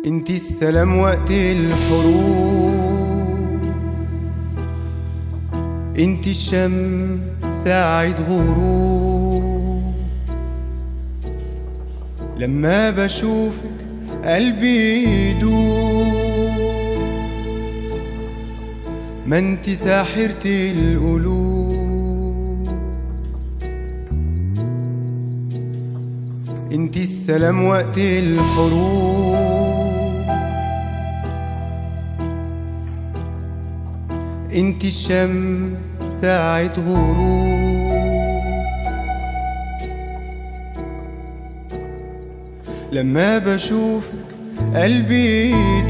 انت السلام وقت الحروب انت الشمس ساعة غروب لما بشوفك قلبي يدوب ما انت ساحرة القلوب انت السلام وقت الحروب انت الشمس ساعة غروب لما بشوفك قلبي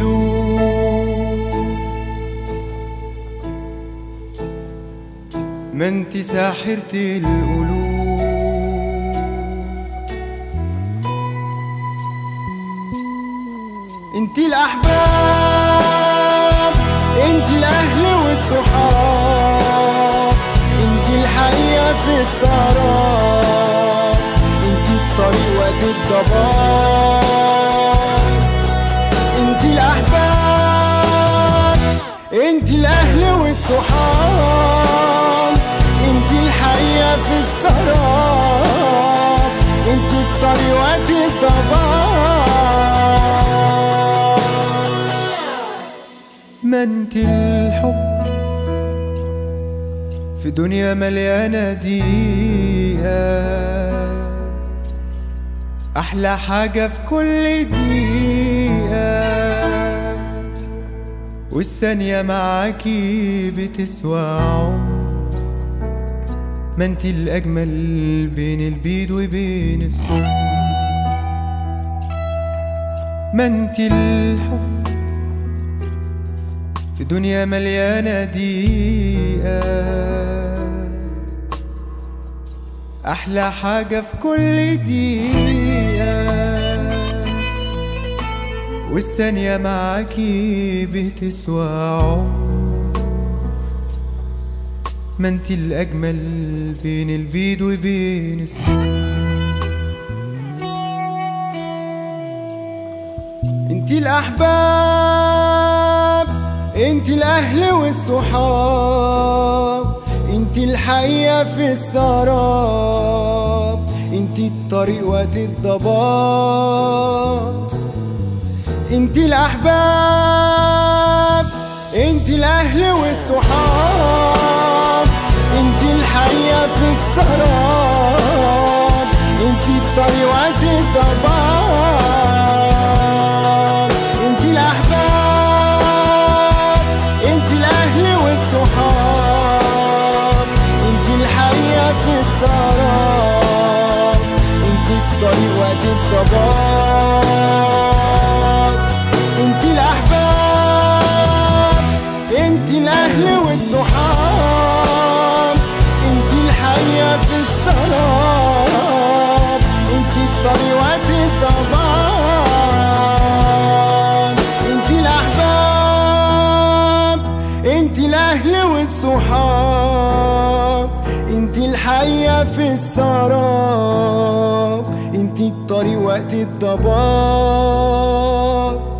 يدوب ما انت ساحرة القلوب انت الاحباب انت الاهل والصحاب انت الحقيقة في السهرات انت الطريق وقت الضباب انت الاحباب انت الاهل والصحاب انت الحقيقة في السهرات انت الطريق وقت الضباب ما انت الحب في دنيا مليانة دقيقة أحلى حاجة في كل دقيقة والثانية معاكي بتسوى عمر ما انت الأجمل بين البيض وبين السم ما انت الحب في دنيا مليانة دقيقة أحلى حاجة في كل دقيقة والثانية معاكي بتسوى عمر ما انت الأجمل بين البيض وبين السم انت الأحباب انت الأهل والصحاب انت الحقيقة في السراب انت الطريق وقت الضباب انت الأحباب انت الأهل والصحاب انت الحقيقة في السراب انت الطريق وقت الضباب انت الأحباب انت الأهل والصحاب انت الحقيقة في السراب انت الطريق وقت الضباب انت الأحباب انت الأهل والصحاب انت الحقيقة في السراب انت الطريق وقت الضباب انت الأحباب انت الأهل والصحاب انت الحقيقة في السراب انت الطريق وقت الضباب